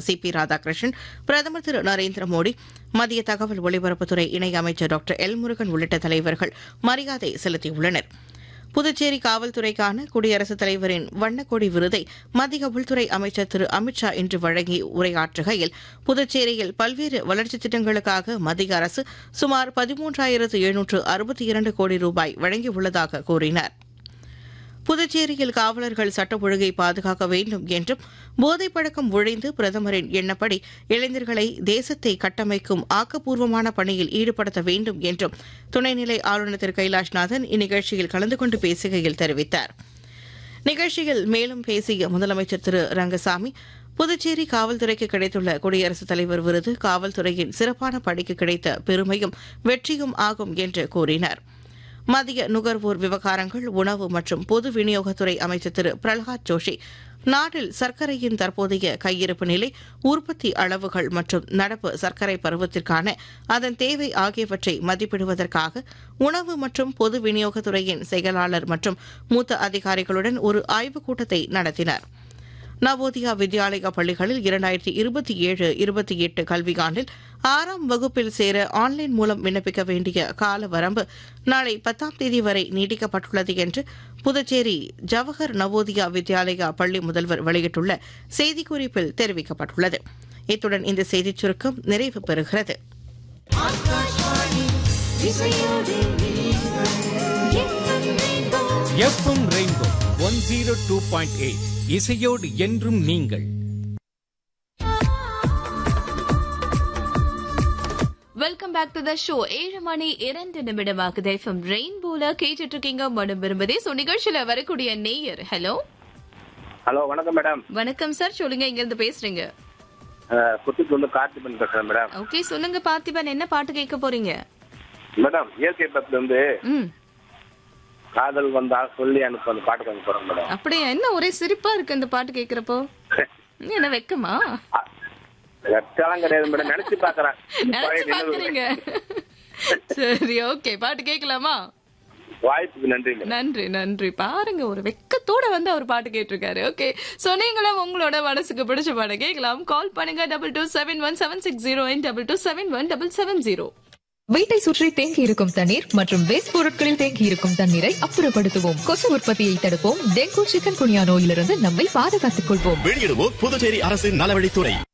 C B Radhakrishnan பிரதமர் திரு நரேந்திர மோடி மத்திய தகவல் ஒலிபரப்புத்துறை இணையமைச்சர் டாக்டர் எல் முருகன் உள்ளிட்ட தலைவர்கள் மரியாதை செலுத்தியுள்ளனர் புதுச்சேரி காவல்துறைக்கான குடியரசுத் தலைவரின் வண்ணக்கொடி விருதை மத்திய உள்துறை அமைச்சர் திரு அமித்ஷா இன்று வழங்கி உரையாற்றுகையில் புதுச்சேரியில் பல்வேறு வளர்ச்சித் திட்டங்களுக்காக மத்திய அரசு சுமார் பதிமூன்றாயிரத்து எழுநூற்று அறுபத்தி இரண்டு கோடி ரூபாய் வழங்கியுள்ளதாக கூறினார் புதுச்சேரியில் காவலர்கள் சட்ட ஒழுங்கை பாதுகாக்க வேண்டும் என்றும் போதைப் பழக்கம் ஒழிந்து பிரதமரின் எண்ணப்படி இளைஞர்களை தேசத்தை கட்டமைக்கும் ஆக்கப்பூர்வமான பணியில் ஈடுபடுத்த வேண்டும் என்றும் துணைநிலை ஆளுநர் திரு கைலாஷ்நாதன் இந்நிகழ்ச்சியில் கலந்து கொண்டு பேசுகையில் தெரிவித்தார் நிகழ்ச்சியில் மேலும் பேசிய முதலமைச்சர் திரு ரங்கசாமி புதுச்சேரி காவல்துறைக்கு கிடைத்துள்ள குடியரசுத் தலைவர் விருது காவல்துறையின் சிறப்பான பணிக்கு கிடைத்த பெருமையும் வெற்றியும் ஆகும் என்று கூறினார் மத்திய நுகர்வோர் விவகாரங்கள் உணவு மற்றும் பொது விநியோகத்துறை அமைச்சர் திரு பிரகலாத் ஜோஷி நாட்டில் சர்க்கரையின் தற்போதைய கையிருப்பு நிலை உற்பத்தி அளவுகள் மற்றும் நடப்பு சர்க்கரை பருவத்திற்கான அதன் தேவை ஆகியவற்றை மதிப்பிடுவதற்காக உணவு மற்றும் பொது விநியோகத்துறையின் செயலாளர் மற்றும் மூத்த அதிகாரிகளுடன் ஒரு ஆய்வுக் கூட்டத்தை நடத்தினார் நவோதியா வித்யாலயா பள்ளிகளில் இரண்டாயிரத்தி இருபத்தி ஏழு இருபத்தி எட்டு கல்வியாண்டில் ஆறாம் வகுப்பில் சேர ஆன்லைன் மூலம் விண்ணப்பிக்க வேண்டிய கால வரம்பு நாளை பத்தாம் தேதி வரை நீட்டிக்கப்பட்டுள்ளது என்று புதுச்சேரி ஜவஹர் நவோதியா வித்யாலயா பள்ளி முதல்வர் வெளியிட்டுள்ள செய்திக்குறிப்பில் தெரிவிக்கப்பட்டுள்ளது இத்துடன் இந்த செய்திச் சுருக்கம் நிறைவு பெறுகிறது FM rainbow one zero two point eight இசையோடு என்றும் நீங்கள் welcome back to the show ஏழு மணி இரண்டு நிமிடமாகுது எஃப்எம் ரெயின்போல கேட்டுட்டு இருக்கீங்க மனம் விரும்புதே ஸோ நிகழ்ச்சியில வரக்கூடிய நேயர் ஹலோ ஹலோ வணக்கம் மேடம் வணக்கம் சார் சொல்லுங்க இங்க இருந்து பேசுறீங்க புத்துக்கு வந்து கார்த்திபன் பேசுறேன் மேடம் ஓகே சொல்லுங்க பார்த்திபன் என்ன பாட்டு கேட்க போறீங்க மேடம் இயற்கை பத்துல வந்து ம் காதல் வந்தால் சொல்லி அனுப்பு அந்த பாட்டு கொஞ்சம் போறேன் மேடம் அப்படியா என்ன ஒரே சிரிப்பா இருக்கு இந்த பாட்டு கேக்குறப்போ என்ன வெக்கமா வெட்டாலாம் கிடையாது மேடம் நினைச்சு பாக்குறேன் நினைச்சு பாக்குறீங்க சரி ஓகே பாட்டு கேட்கலாமா வாய்ப்புக்கு நன்றி மேடம் நன்றி நன்றி பாருங்க ஒரு வெக்கத்தோட வந்து அவர் பாட்டு கேட்டிருக்காரு ஓகே சோ நீங்களும் உங்களோட மனசுக்கு பிடிச்ச பாட கேட்கலாம் கால் பண்ணுங்க double two seven one seven six zero double two seven one double seven zero வீட்டை சுற்றி தேங்கி இருக்கும் தண்ணீர் மற்றும் வேஸ்ட் பொருட்களில் தேங்கி இருக்கும் தண்ணீரை அப்புறப்படுத்துவோம் கொசு உற்பத்தியை தடுப்போம் டெங்கு சிக்கன் குனியா நோயிலிருந்து நம்மை பாதுகாத்துக் கொள்வோம் வெளியிடுவோர் புதுச்சேரி அரசின் நலவழித்துறை